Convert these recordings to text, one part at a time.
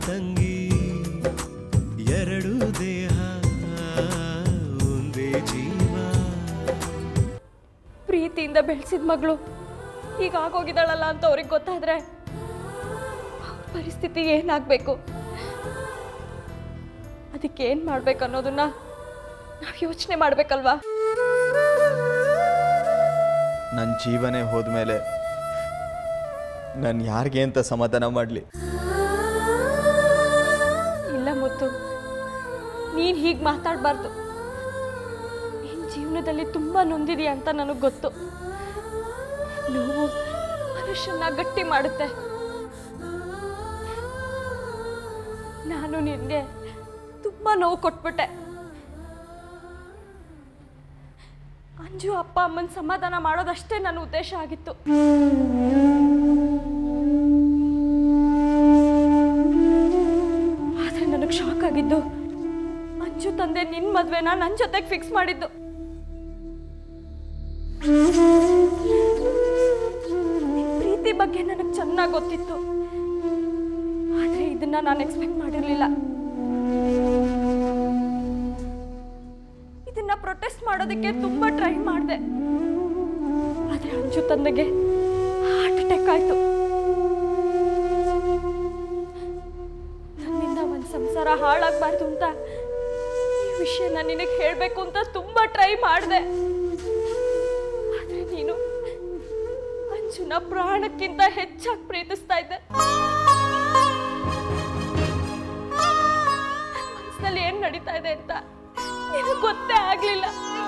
ತಂಗಿ ಎರಡು ದೇಹ ಒಂದೇ ಜೀವ ಪ್ರೀತಿಯಿಂದ ಬೆಳೆಸಿದ ಮಗಳು ಈಗ ಆಗೋಗಿದ್ದಾಳಲ್ಲ ಅಂತ ಅವ್ರಿಗೆ ಗೊತ್ತಾದ್ರೆ ಪರಿಸ್ಥಿತಿ ಏನಾಗಬೇಕು ಅದಕ್ಕೆ ಏನು ಮಾಡ್ಬೇಕು ಅನ್ನೋದನ್ನ ನಾವು ಯೋಚನೆ ಮಾಡ್ಬೇಕಲ್ವಾ ನನ್ನ ಜೀವನೇ ಹೋದ್ಮೇಲೆ ನಾನು ಯಾರಿಗೆ ಅಂತ ಸಮಾಧಾನ ಮಾಡಲಿ ಇಲ್ಲ ಮುತ್ತು ನೀನು ಹೀಗೆ ಮಾತಾಡಬಾರ್ದು ನಿನ್ನ ಜೀವನದಲ್ಲಿ ತುಂಬ ನೊಂದಿದೆಯಾ ಅಂತ ನನಗೆ ಗೊತ್ತು ನೋವು ಮನುಷ್ಯನ ಗಟ್ಟಿ ಮಾಡುತ್ತೆ ನಾನು ನಿನಗೆ ತುಂಬ ನೋವು ಕೊಟ್ಬಿಟ್ಟೆ ಅಂಜು ಅಪ್ಪ ಅಮ್ಮನ ಸಮಾಧಾನ ಮಾಡೋದಷ್ಟೇ ನನ್ನ ಉದ್ದೇಶ ಆಗಿತ್ತು ಆದ್ರೆ ನನಗೆ ಶಾಕ್ ಆಗಿದ್ದು ಅಂಜು ತಂದೆ ನಿನ್ ಮದ್ವೆನ ನನ್ನ ಜೊತೆಗೆ ಫಿಕ್ಸ್ ಮಾಡಿದ್ದು ನಿನ್ ಪ್ರೀತಿ ಬಗ್ಗೆ ನನಗೆ ಚೆನ್ನಾಗಿ ಗೊತ್ತಿತ್ತು ಆದ್ರೆ ಇದನ್ನ ನಾನು ಎಕ್ಸ್ಪೆಕ್ಟ್ ಮಾಡಿರ್ಲಿಲ್ಲ ಇದನ್ನ ಪ್ರೊಟೆಸ್ಟ್ ಮಾಡೋದಕ್ಕೆ ತುಂಬಾ ಟ್ರೈ ಮಾಡಿದೆ ಆದ್ರೆ ಅಂಜು ತಂದೆಗೆ ಹಾರ್ಟ್ ಅಟ್ಯಾಕ್ ಆಯ್ತು ನನ್ನಿಂದ ಒಂದು ಸಂಸಾರ ಹಾಳಾಗಬಾರ್ದು ಅಂತ ಈ ವಿಷಯನ ನಿನಗೆ ಹೇಳಬೇಕು ಅಂತ ತುಂಬಾ ಟ್ರೈ ಮಾಡಿದೆ ಆದ್ರೆ ನೀನು ಅಂಜುನ ಪ್ರಾಣಕ್ಕಿಂತ ಹೆಚ್ಚಾಗಿ ಪ್ರೀತಿಸ್ತಾ ಇದ್ದೆ ಮನಸ್ಸಿನಲ್ಲಿ ಏನ್ ನಡೀತಾ ಇದೆ ಅಂತ ನಿನಗೆ ಗೊತ್ತೇ ಆಗ್ಲಿಲ್ಲ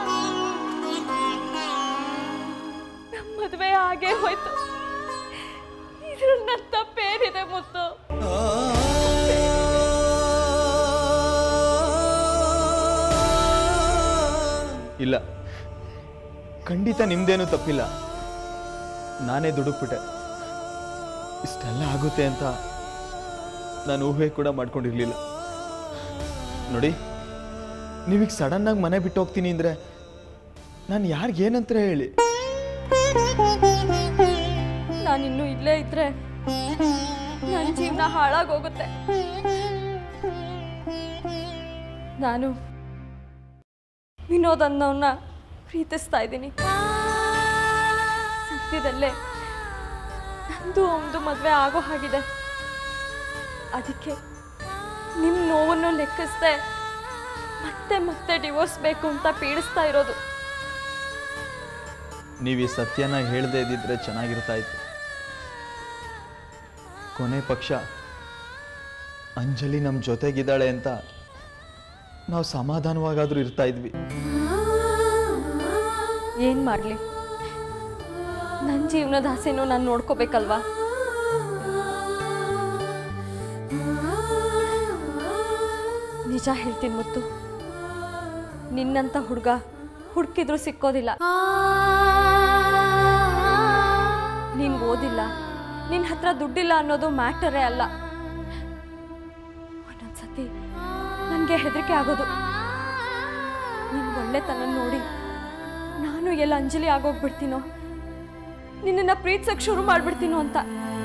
ನಮ್ಮ ಮದುವೆ ಹಾಗೆ ಹೋಯ್ತು ಇದ್ರಲ್ಲಿ ನನ್ನ ತಪ್ಪೇನಿದೆ ಮುತ್ತು ಇಲ್ಲ ಖಂಡಿತ ನಿಮ್ದೇನೂ ತಪ್ಪಿಲ್ಲ ನಾನೇ ದುಡುಕ್ಬಿಟ್ಟೆ ಇಷ್ಟೆಲ್ಲ ಆಗುತ್ತೆ ಅಂತ ನಾನು ಊಹೆ ಕೂಡ ಮಾಡ್ಕೊಂಡಿರ್ಲಿಲ್ಲ ನೋಡಿ ನೀವೀಗ ಸಡನ್ನಾಗಿ ಮನೆ ಬಿಟ್ಟು ಹೋಗ್ತೀನಿ ಅಂದರೆ ನಾನು ಯಾರಿಗೇನಂತ ಹೇಳಿ ನಾನಿನ್ನು ಇಲ್ಲೇ ಇದ್ರೆ ನನ್ನ ಜೀವನ ಹಾಳಾಗೋಗುತ್ತೆ ನಾನು ವಿನೋದ್ ಅನ್ನೋನ್ನ ಪ್ರೀತಿಸ್ತಾ ಇದ್ದೀನಿ ಸದ್ಯದಲ್ಲೇ ನಂದು ಒಂದು ಮದುವೆ ಆಗೋ ಹಾಗಿದೆ ಅದಕ್ಕೆ ನಿಮ್ಮ ನೋವನ್ನು ಲೆಕ್ಕಿಸ್ದೆ ಮತ್ತೆ ಮತ್ತೆ ಡಿವೋರ್ಸ್ ಬೇಕು ಅಂತ ಪೀಡಿಸ್ತಾ ಇರೋದು ನೀವು ಈ ಸತ್ಯನ ಹೇಳದೇ ಇದ್ದಿದ್ರೆ ಚೆನ್ನಾಗಿರ್ತಾ ಇತ್ತು ಕೊನೆ ಪಕ್ಷ ಅಂಜಲಿ ನಮ್ಮ ಜೊತೆಗಿದ್ದಾಳೆ ಅಂತ ನಾವು ಸಮಾಧಾನವಾಗಾದ್ರೂ ಇರ್ತಾ ಇದ್ವಿ ಏನು ಮಾಡಲಿ ನನ್ನ ಜೀವನದ ಆಸೆನೂ ನಾನು ನೋಡ್ಕೋಬೇಕಲ್ವಾ ನಿಜ ಹೇಳ್ತೀನಿ ಮುತ್ತು ನಿನ್ನಂಥ ಹುಡುಗ ಹುಡುಕಿದ್ರು ಸಿಕ್ಕೋದಿಲ್ಲ ನೀನು ಓದಿಲ್ಲ ನಿನ್ನ ಹತ್ರ ದುಡ್ಡಿಲ್ಲ ಅನ್ನೋದು ಮ್ಯಾಟರೇ ಅಲ್ಲ ಒಂದೊಂದ್ಸತಿ ನನಗೆ ಹೆದರಿಕೆ ಆಗೋದು ನಿನ್ನ ಒಳ್ಳೆತನ ನೋಡಿ ನಾನು ಎಲ್ಲ ಅಂಜಲಿ ಆಗೋಗ್ಬಿಡ್ತೀನೋ ನಿನ್ನನ್ನು ಪ್ರೀತಿಸಕ್ಕೆ ಶುರು ಮಾಡ್ಬಿಡ್ತೀನೋ ಅಂತ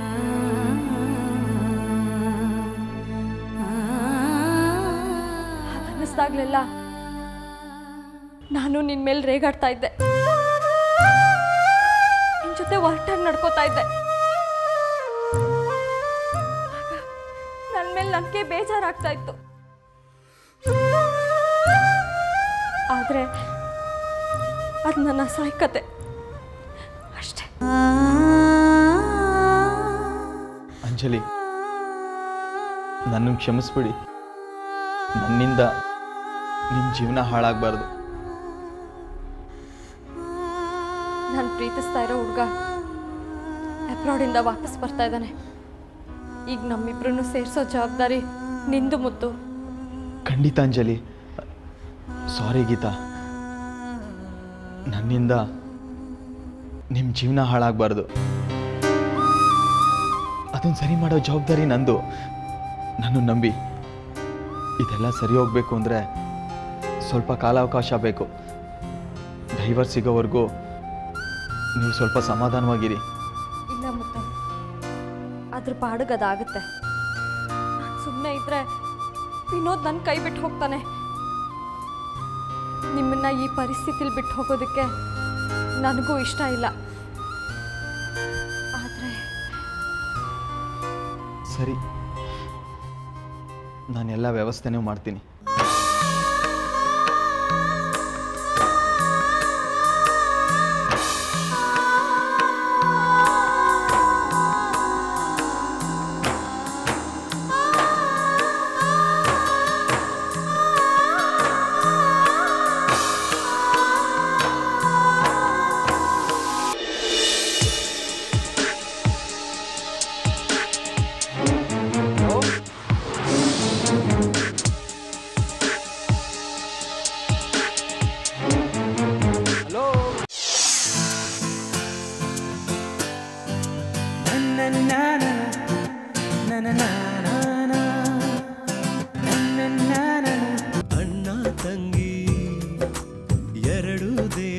ಅನ್ನಿಸ್ದಾಗ್ಲೆಲ್ಲ ನಾನು ನಿನ್ನ ಮೇಲೆ ರೇಗಾಡ್ತಾ ಇದ್ದೆ ನಿನ್ನ ಜೊತೆ ಹೊರಟಾಗಿ ನಡ್ಕೋತಾ ಇದ್ದೆ ನನ್ನ ಮೇಲೆ ನನಗೆ ಬೇಜಾರಾಗ್ತಾ ಇತ್ತು ಆದರೆ ಅದು ನನ್ನ ಸಾಯ್ಕತೆ ಅಷ್ಟೇ ಅಂಜಲಿ ನನ್ನನ್ನು ಕ್ಷಮಿಸ್ಬಿಡಿ ನನ್ನಿಂದ ನಿಮ್ಮ ಜೀವನ ಹಾಳಾಗಬಾರ್ದು ನಾನು ಪ್ರೀತಿಸ್ತಾ ಇರೋ ಹುಡುಗ ಅಬ್ರಾಡಿಂದ ವಾಪಸ್ ಬರ್ತಾ ಇದ್ದಾನೆ ಈಗ ನಮ್ಮಿಬ್ರನ್ನು ಸೇರಿಸೋ ಜವಾಬ್ದಾರಿ ನಿಂದು ಮುತ್ತು ಖಂಡಿತ ಅಂಜಲಿ ಸಾರಿ ಗೀತಾ ನನ್ನಿಂದ ನಿಮ್ಮ ಜೀವನ ಹಾಳಾಗಬಾರ್ದು ಅದನ್ನು ಸರಿ ಮಾಡೋ ಜವಾಬ್ದಾರಿ ನಂದು ನಾನು ನಂಬಿ ಇದೆಲ್ಲ ಸರಿ ಹೋಗಬೇಕು ಅಂದರೆ ಸ್ವಲ್ಪ ಕಾಲಾವಕಾಶ ಬೇಕು ಡೈವರ್ ಸಿಗೋವರೆಗೂ ನೀವು ಸ್ವಲ್ಪ ಸಮಾಧಾನವಾಗಿರಿ ಇಲ್ಲ ಮುತ್ತ ಅದ್ರ ಪಾಡಿಗೆ ಅದಾಗುತ್ತೆ ನಾನು ಸುಮ್ಮನೆ ಇದ್ರೆ ವಿನೋದ್ ನನ್ನ ಕೈ ಬಿಟ್ಟು ಹೋಗ್ತಾನೆ ನಿಮ್ಮನ್ನ ಈ ಪರಿಸ್ಥಿತಿಲಿ ಬಿಟ್ಟು ಹೋಗೋದಕ್ಕೆ ನನಗೂ ಇಷ್ಟ ಇಲ್ಲ ಆದರೆ ಸರಿ ನಾನೆಲ್ಲ ವ್ಯವಸ್ಥೆನೂ ಮಾಡ್ತೀನಿ ಹಲೋ ಅಣ್ಣ ತಂಗಿ ಎರಡು ದೇಹ